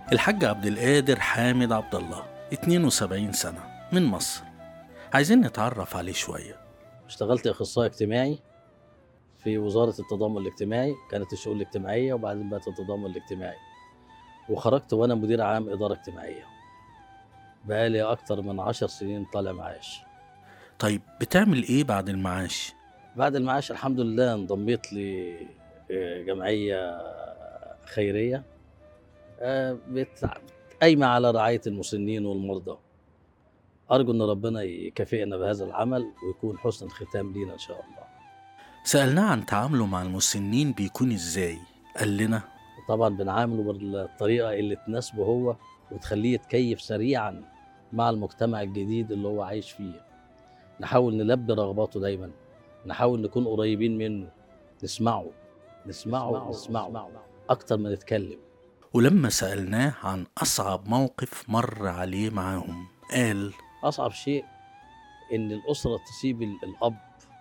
الحاج عبد القادر حامد عبد الله 72 سنة من مصر عايزين نتعرف عليه شوية اشتغلت اخصائي اجتماعي في وزاره التضامن الاجتماعي كانت الشؤون الاجتماعيه وبعدين بقت التضامن الاجتماعي وخرجت وانا مدير عام اداره اجتماعيه بقالي اكتر من عشر سنين طالع معاش طيب بتعمل ايه بعد المعاش؟ بعد المعاش الحمد لله انضميت لجمعيه خيريه آه، بت- قايمه على رعايه المسنين والمرضى ارجو ان ربنا يكافئنا بهذا العمل ويكون حسن الختام لينا ان شاء الله سألناه عن تعامله مع المسنين بيكون ازاي قال لنا طبعا بنعامله بالطريقه اللي تناسبه هو وتخليه يتكيف سريعا مع المجتمع الجديد اللي هو عايش فيه نحاول نلبي رغباته دايما نحاول نكون قريبين منه نسمعه نسمعه نسمعه اكتر ما نتكلم ولما سألناه عن أصعب موقف مر عليه معاهم قال اصعب شيء ان الاسره تسيب ال- الاب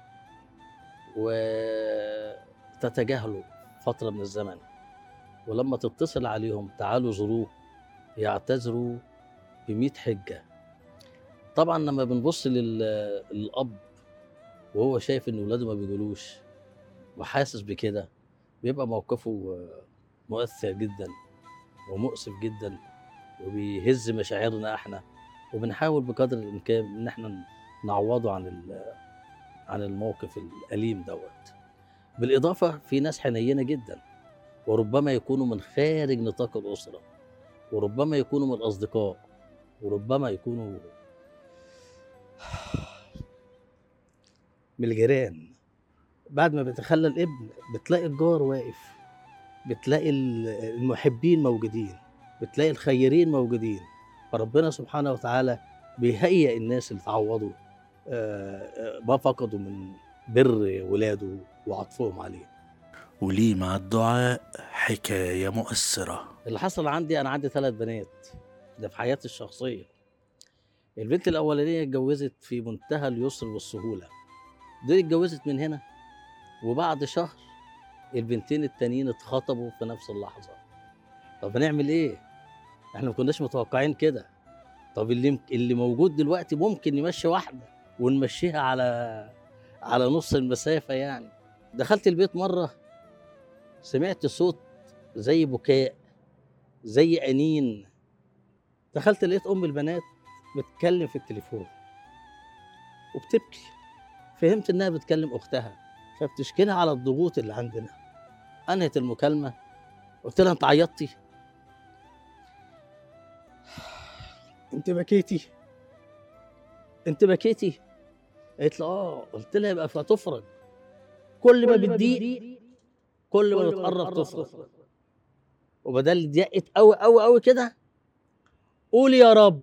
وتتجاهله فتره من الزمن ولما تتصل عليهم تعالوا زوروه يعتذروا بمئة حجه طبعا لما بنبص لل- للاب وهو شايف ان ولاده ما بيقولوش وحاسس بكده بيبقى موقفه مؤثر جدا ومؤسف جدا وبيهز مشاعرنا احنا وبنحاول بقدر الامكان ان احنا نعوضه عن ال- عن الموقف الاليم دوت بالاضافه في ناس حنينه جدا وربما يكونوا من خارج نطاق الاسره وربما يكونوا من الاصدقاء وربما يكونوا من الجيران بعد ما بيتخلى الابن بتلاقي الجار واقف بتلاقي ال- المحبين موجودين بتلاقي الخيرين موجودين فربنا سبحانه وتعالى بيهيئ الناس اللي تعوضوا آه، آه، ما فقدوا من بر ولاده وعطفهم عليه وليه مع الدعاء حكاية مؤثرة اللي حصل عندي انا عندي ثلاث بنات ده في حياتي الشخصيه البنت الاولانيه اتجوزت في منتهى اليسر والسهوله دي اتجوزت من هنا وبعد شهر البنتين التانيين اتخطبوا في نفس اللحظه طب هنعمل ايه احنا ما كناش متوقعين كده طب اللي اللي موجود دلوقتي ممكن نمشي واحده ونمشيها على على نص المسافه يعني دخلت البيت مره سمعت صوت زي بكاء زي انين دخلت لقيت ام البنات بتتكلم في التليفون وبتبكي فهمت انها بتكلم اختها فبتشكيلها على الضغوط اللي عندنا انهت المكالمه قلت لها انت عيطتي انت بكيتي انت بكيتي قالت لي اه قلت لها يبقى فتفرج كل ما بتضيق كل ما بتقرب تفرج وبدل ضيقت قوي قوي قوي كده قولي يا رب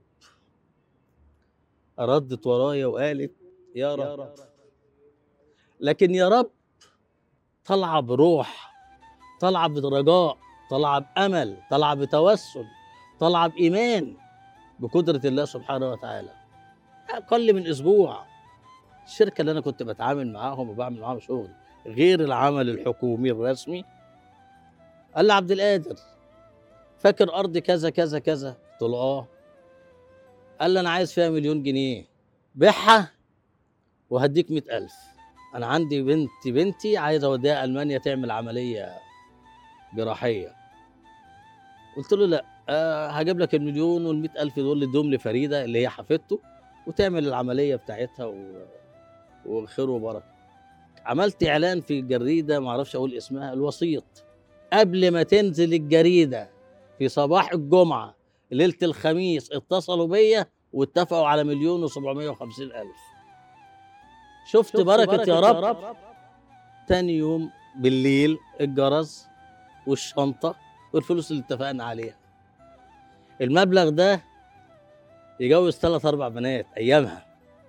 ردت ورايا وقالت يا رب لكن يا رب طالعه بروح طالعه برجاء طالعه بامل طالعه بتوسل طالعه بايمان بقدره الله سبحانه وتعالى اقل من اسبوع الشركه اللي انا كنت بتعامل معاهم وبعمل معاهم شغل غير العمل الحكومي الرسمي قال لي عبد القادر فاكر ارض كذا كذا كذا قلت له اه قال لي انا عايز فيها مليون جنيه بيعها وهديك مئة ألف أنا عندي بنتي بنتي عايز أوديها ألمانيا تعمل عملية جراحية قلت له لا أه هجيب لك المليون والمئة ألف دول ادهم لفريدة اللي هي حفيدته وتعمل العملية بتاعتها و... وخير وبركة عملت إعلان في الجريدة معرفش أقول اسمها الوسيط قبل ما تنزل الجريدة في صباح الجمعة ليلة الخميس اتصلوا بيا واتفقوا على مليون وسبعمية وخمسين ألف شفت, بركة, يا رب, تاني يوم بالليل الجرس والشنطة والفلوس اللي اتفقنا عليها المبلغ ده يجوز ثلاث أربع بنات أيامها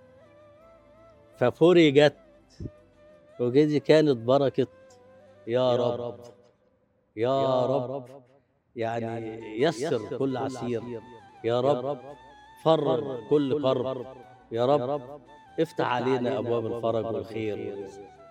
ففرجت وجدي كانت بركة يا رب يا رب يعني يسر كل عسير يا رب فرج كل كرب يا رب افتح علينا ابواب الفرج والخير والرزق